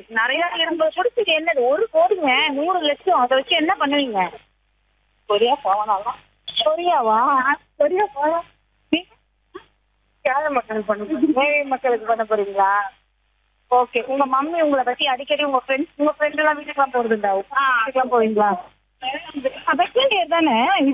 நிறைய உங்களுக்கு பிடிச்சது என்னது ஒரு கோடிங்க நூறு லட்சம் அதை வச்சு என்ன பண்ணுவீங்க கொரியா போகலாம் கொரியாவா கொரியா போகலாம் ஏழை மக்களுக்கு பண்ண ஏழை மக்களுக்கு பண்ண போறீங்களா ஓகே உங்க மம்மி உங்களை பத்தி அடிக்கடி உங்க ஃப்ரெண்ட்ஸ் உங்க ஃப்ரெண்ட் எல்லாம் வீட்டுக்குலாம் போறதுண்டா வீட்டுக்குலாம் போவீங்களா செகண்ட் இயர் தானே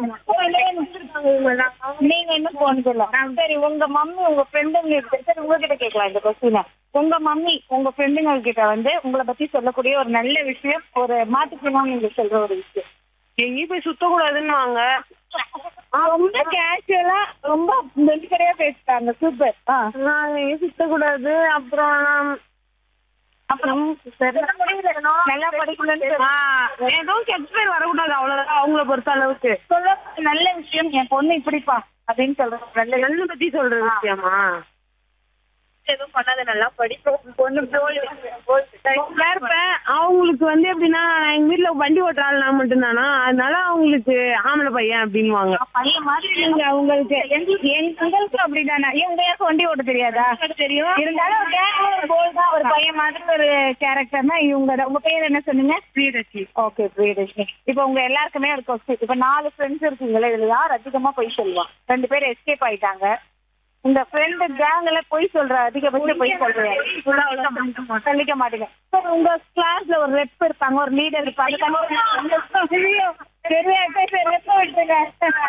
நீங்க இன்னும் போனது இல்ல சரி உங்க மம்மி உங்க ஃப்ரெண்டுங்க சரி உங்ககிட்ட கேட்கலாம் இந்த கொஸ்டினை உங்க மம்மி உங்க ஃப்ரெண்டுங்க கிட்ட வந்து உங்களை பத்தி சொல்லக்கூடிய ஒரு நல்ல விஷயம் ஒரு மாற்றுத்திறனாளி நீங்க சொல்ற ஒரு விஷயம் எங்கேயும் போய் சுத்தக்கூடாதுன்னு வாங்க ரொம்ப கேஷுவலா ரொம்ப வெளிப்படையா பேசுறாங்க சூப்பர் ஆ நான் எங்கேயும் சுத்தக்கூடாது அப்புறம் நான் அப்புறம் நல்லா படிக்கணும்னு ஆ, ஏதோ கெட்ட பேர் வரக்கூடாது அவ்வளவுதான் அவங்கள பொறுத்த அளவுக்கு சொல்ல நல்ல விஷயம் என் பொண்ணு இப்படிப்பா அப்படின்னு சொல்றேன் நல்ல நல்ல பத்தி சொல்ற விஷயமா எதுவும் பண்ணாத நல்லா படிப்போம் பொண்ணு இருப்பேன் அவங்களுக்கு வந்து எப்படின்னா நான் எங்க வீட்டுல வண்டி ஓட்டுற ஆள் நான் மட்டும்தானா அதனால அவங்களுக்கு ஆம்பளை பையன் அப்படின்வாங்க பையன் மாதிரி நீங்க அவங்களுக்கு எங்களுக்கு எங்களுக்கு அப்படிதானா ஏன் உங்க யாருக்கும் வண்டி ஓட்ட தெரியாதா தெரியும் இருந்தாலும் ஒரு gang ஒரு போல் தான் ஒரு பையன் மாதிரி ஒரு கேரக்டர்னா இவங்க தான். உங்க பேர் என்ன சொன்னீங்க ஸ்ரீரட்சி ஓகே பிரியதர்ஷினி இப்போ உங்க எல்லாருக்குமே ஒரு கொஸ்டின் இப்போ நாலு ஃப்ரெண்ட்ஸ் இருக்கீங்களா இதுல யார் அதிகமா போய் சொல்லுவா ரெண்டு பேர் எஸ்கேப் ஆயிட்டாங்க உங்க ஃப்ரெண்டு கேங்ல போய் சொல்ற அதிகபட்சம் போய் சொல்றேன் சொல்லிக்க மாட்டீங்க சரி உங்க கிளாஸ்ல ஒரு ரெப் இருப்பாங்க ஒரு லீடர் இருப்பாங்க பெரிய ரெப் விட்டுருங்க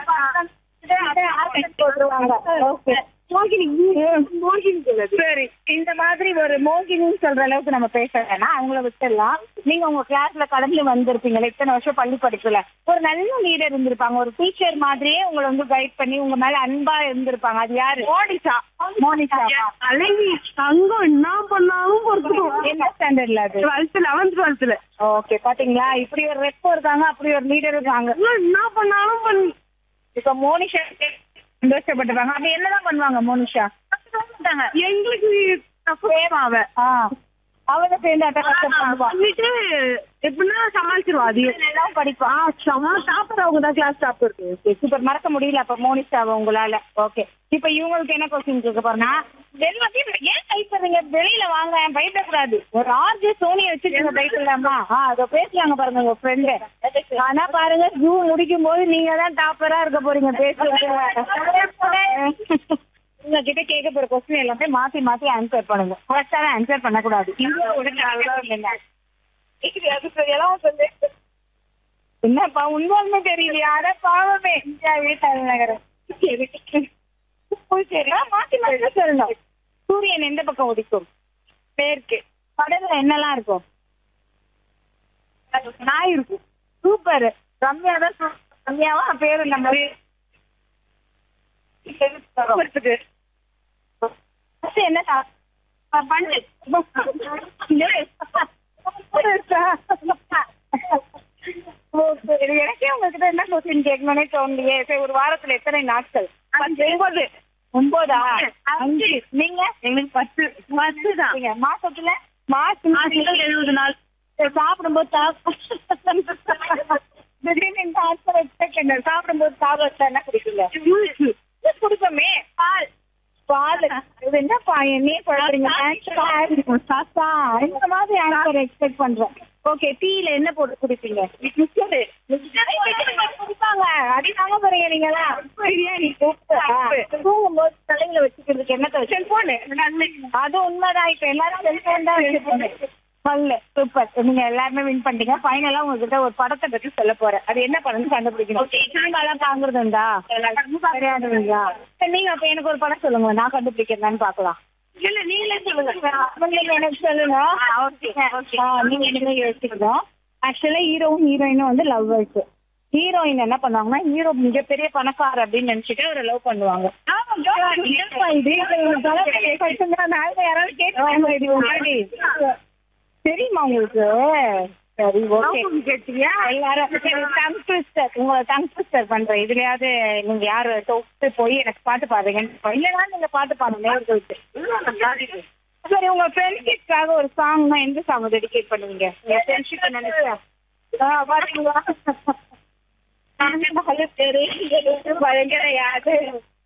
ஓகே சரி இந்த மாதிரி ஒரு மோகினின்னு சொல்ற அளவுக்கு நம்ம பேசலன்னா அவங்கள விட்டுடலாம் நீங்க உங்க கிளாஸ்ல கடந்து வந்திருப்பீங்களா இத்தனை வருஷம் பள்ளி படிப்புல ஒரு நல்ல லீடர் இருந்திருப்பாங்க ஒரு டீச்சர் மாதிரியே உங்களை வந்து கைட் பண்ணி உங்க மேல அன்பா இருந்திருப்பாங்க அது யாரு மோனிஷா மோனிஷா அழகி தங்கம் என்ன பண்ணாலும் பொறுத்துக்கும் என்ன ஸ்டாண்டர்ட்ல அது டுவெல்த் லெவன்த் டுவெல்த்ல ஓகே பாத்தீங்களா இப்படி ஒரு ரெப்போ இருக்காங்க அப்படி ஒரு லீடர் இருக்காங்க என்ன பண்ணாலும் பண்ணி இப்ப மோனிஷா சந்தோஷப்பட்டுப்பாங்க அப்படி என்னதான் பண்ணுவாங்க மோனிஷா எங்களுக்கு அவ அவளை சேர்ந்து அட்டகாசம் பண்ணுவா வந்துட்டு எப்படின்னா சமாளிச்சிருவா அது எல்லாம் படிப்பா செம்ம டாப்பர் அவங்க தான் கிளாஸ் டாப்பர் சூப்பர் மறக்க முடியல அப்ப மோனிஷாவை உங்களால ஓகே இப்ப இவங்களுக்கு என்ன கொஸ்டின் கேட்க போறேன்னா எல்லாத்தையும் ஏன் பயப்படுறீங்க வெளியில வாங்க பயப்படக்கூடாது ஒரு ஆர்ஜி சோனியை வச்சுக்கோங்க பயப்படலாமா ஆ அதை பேசுறாங்க பாருங்க உங்க ஃப்ரெண்டு ஆனா பாருங்க ஜூ முடிக்கும் போது நீங்க தான் டாப்பரா இருக்க போறீங்க பேசுறது உங்ககிட்ட கேட்க போற கொஸ்டின் எல்லாமே மாத்தி மாத்தி ஆன்சர் பண்ணுங்க கரெக்டான ஆன்சர் பண்ணக்கூடாது என்னப்பா உண்மையுமே தெரியலையா அட பாவமே இந்தியாவே தலைநகரம் சரி சரி ஆ, மாத்தி மாத்தி சொல்லணும் சூரியன் எந்த பக்கம் உதிக்கும் மேற்கு கடல்ல என்னெல்லாம் இருக்கும் நாய் இருக்கும் சூப்பர் ரம்யா தான் சூ- ரம்யாவா பேரு நம்ம First என்ன சா- ஆ, பண்ணு ஓ, சரி. எனக்கே உங்ககிட்ட என்ன கொஸ்டின் கேட்கணும்னே தோணலையே சரி ஒரு வாரத்துல எத்தனை நாட்கள் ஒன்பது ஒன்பதா அஞ்சு நீங்க எங்களுக்கு பத்து பத்து தான் நீங்க மாசத்துல மாசம் எழுபது நாள் சாப்பிடும்போது சாப்பிடும் திடீர்னு இந்த ஆன்சர் எக்ஸ்பெக்ட் பண்ண சாப்பிடும்போது சாப்பிட என்ன குடிக்கல ஜூஸ் குடிப்போமே பால் பால் இது என்னப்பா என்னையே குழப்பறீங்க சாஸ்தா இந்த மாதிரி ஆன்சர் எக்ஸ்பெக்ட் பண்றேன் ஓகே டீல என்ன போட்டு குடிப்பீங்க மிக்சரு குடிப்பாங்க அடி தாங்க போறீங்க நீங்களா பிரியாணி தூங்கும்போது தலையில வச்சுக்கிறதுக்கு என்னத்த செல்போனு அது உண்மைதான் இப்ப எல்லாரும் செல்போன் தான் வச்சுப்பாங்க பல்லு சூப்பர் நீங்க எல்லாருமே வின் பண்ணிட்டீங்க ஃபைனலா உங்ககிட்ட ஒரு படத்தை பத்தி சொல்ல போறேன் அது என்ன படம்னு கண்டுபிடிக்கணும் சினிமாலாம் தாங்குறது உண்டா கிடையாதுங்களா சரி நீங்க அப்ப எனக்கு ஒரு படம் சொல்லுங்க நான் கண்டுபிடிக்கிறேன்னு பாக்கலாம் இல்ல நீங்களே சொல்லுங்க நீங்க எனக்கு சொல்லுங்க ஆ, நீங்க நீங்க யோசிக்கணும் ஆக்சுவலா ஹீரோவும் ஹீரோயினும் வந்து லவ்வர்ஸ் ஹீரோயின் என்ன பண்ணுவாங்கன்னா ஹீரோ மிகப்பெரிய பணக்காரர் அப்படின்னு நினைச்சிட்டு அவரை லவ் பண்ணுவாங்க என்னப்பா இது? இது ஒரு தலைவலி ஏற்படுத்துங்க. நாளைக்கு யாராவது கேட்டுருவாங்க இது முன்னாடி. தெரியுமா உங்களுக்கு சரி ஓகே கேட்டீங்க எல்லாரும் சரி டங் ட்விஸ்டர் உங்களை டங் ட்விஸ்டர் பண்றேன் இதுலயாவது நீங்க யாரு தொட்டு போய் எனக்கு பாட்டு பாடுறீங்க இல்லைன்னா நீங்க பாட்டு பாடுங்க நேர்களுக்கு சரி உங்க ஃப்ரெண்ட்ஷிப்காக ஒரு சாங்னா எந்த சாங் டெடிகேட் பண்ணுவீங்க உங்க ஃப்ரெண்ட்ஷிப் நினைச்சா ஆ, பாத்தீங்களா பயங்கர யாரு